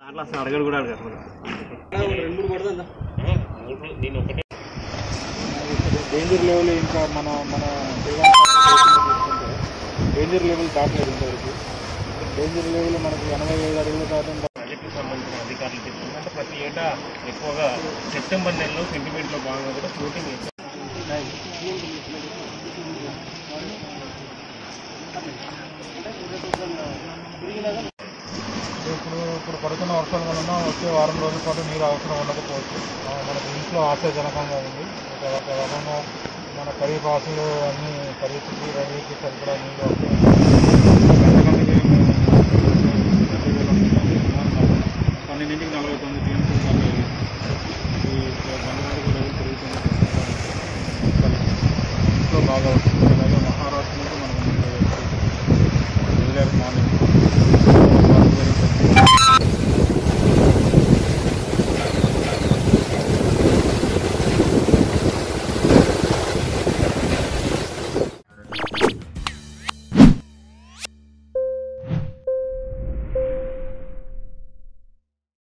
దాంట్లో అసలు అడగడు కూడా అడగరు రెండు మూడు కొడదా నేను ఒకటే డేంజర్ లెవెల్ ఇంకా మన మన డేంజర్ లెవెల్ దాటలేదు ఇంతవరకు డేంజర్ లెవెల్ మనకి ఎనభై ఐదు అడుగులు దాటం ప్రాజెక్టుకు సంబంధించిన అధికారులు చెప్తున్నారు అంటే ప్రతి ఏటా ఎక్కువగా సెప్టెంబర్ నెలలో సెంటిమెంట్లో భాగంగా కూడా ఫ్లోటింగ్ చేస్తారు ఇప్పుడు ఇప్పుడు పడుతున్న వర్షాల వలన వచ్చే వారం రోజుల పాటు నీరు అవసరం ఉండకపోవచ్చు ఆ, మనకి ఇంట్లో ఆశాజనకంగా ఉంది ఒక ఒక రకంగా మన ఖరీఫ్ ఆశలు అన్ని ఖరీఫ్కి రబీకి సరిపడా నీళ్ళు వస్తాయి. గంటకన్నా